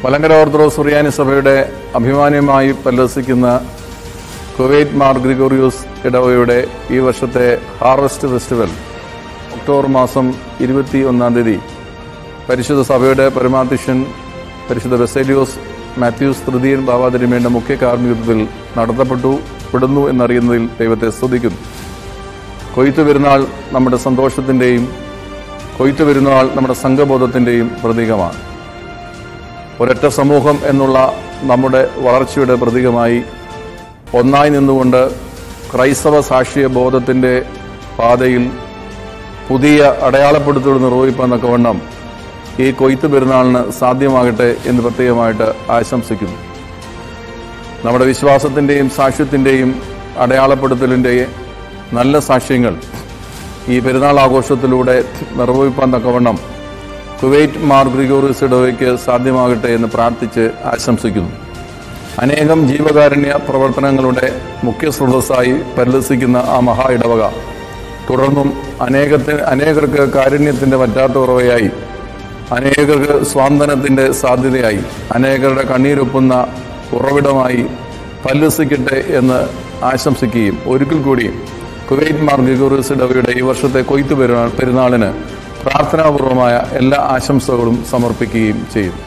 Malankara orthodox സുറിയാനി സഭയുടെ അഭിമാന്യമായി പരിലസിക്കുന്ന കുവൈറ്റ് മാർ ഗ്രിഗോറിയോസ് ഇടവയുടെ ഈ വർഷത്തെ ഹാർവസ്റ്റ് ഫെസ്റ്റിവൽ ഒക്ടോബർ മാസം ഇരുപത്തി ഒന്നാം തീയതി പരിശുദ്ധ സഭയുടെ പരമാധ്യക്ഷൻ പരിശുദ്ധ ബെസേലിയോസ് മാത്യൂസ് തൃതീയൻ ബാബാതിരിമേണ്ട മുഖ്യ കാർമ്മികത്വത്തിൽ നടത്തപ്പെട്ടു പെടുന്നു എന്നറിയുന്നതിൽ ദൈവത്തെ സ്തുതിക്കുന്നു കൊയ്ത്തു പെരുന്നാൾ നമ്മുടെ സന്തോഷത്തിൻ്റെയും കൊയ്ത്തു പെരുന്നാൾ നമ്മുടെ സംഘബോധത്തിൻ്റെയും പ്രതീകമാണ് ഒരൊറ്റ സമൂഹം എന്നുള്ള നമ്മുടെ വളർച്ചയുടെ പ്രതീകമായി ഒന്നായി നിന്നുകൊണ്ട് ക്രൈസ്തവ സാക്ഷ്യ ബോധത്തിൻ്റെ പാതയിൽ പുതിയ അടയാളപ്പെടുത്തൽ നിർവഹിപ്പെന്നൊക്കെ വണ്ണം ഈ കൊയ്ത്ത് പെരുന്നാളിന് സാധ്യമാകട്ടെ എന്ന് പ്രത്യേകമായിട്ട് ആശംസിക്കുന്നു നമ്മുടെ വിശ്വാസത്തിൻ്റെയും സാക്ഷ്യത്തിൻ്റെയും അടയാളപ്പെടുത്തലിൻ്റെ നല്ല സാക്ഷ്യങ്ങൾ ഈ പെരുന്നാൾ ആഘോഷത്തിലൂടെ നിർവഹിപ്പാൻ തക്കവണ്ണം കുവൈറ്റ് മാർ ഗ്രിഗോറിയസ് ഇടവയ്ക്ക് സാധ്യമാകട്ടെ എന്ന് പ്രാർത്ഥിച്ച് ആശംസിക്കുന്നു അനേകം ജീവകാരുണ്യ പ്രവർത്തനങ്ങളുടെ മുഖ്യ സ്രോതസ്സായി പരിലസിക്കുന്ന ആ മഹാ ഇടവക തുടർന്നും അനേകത്തിന് അനേകർക്ക് കാരുണ്യത്തിൻ്റെ പറ്റാത്ത ഉറവയായി അനേകർക്ക് സ്വാന്തനത്തിൻ്റെ സാധ്യതയായി അനേകരുടെ കണ്ണീരൊപ്പുന്ന ഉറവിടമായി പരിലസിക്കട്ടെ എന്ന് ആശംസിക്കുകയും ഒരിക്കൽ കൂടി കുവൈറ്റ് മാർ ഗിഗോറിയസ് ഇടവയുടെ ഈ വർഷത്തെ കൊയ്ത്ത് പെരുന്നാൾ പെരുന്നാളിന് പ്രാർത്ഥനാപൂർവമായ എല്ലാ ആശംസകളും സമർപ്പിക്കുകയും ചെയ്യുന്നു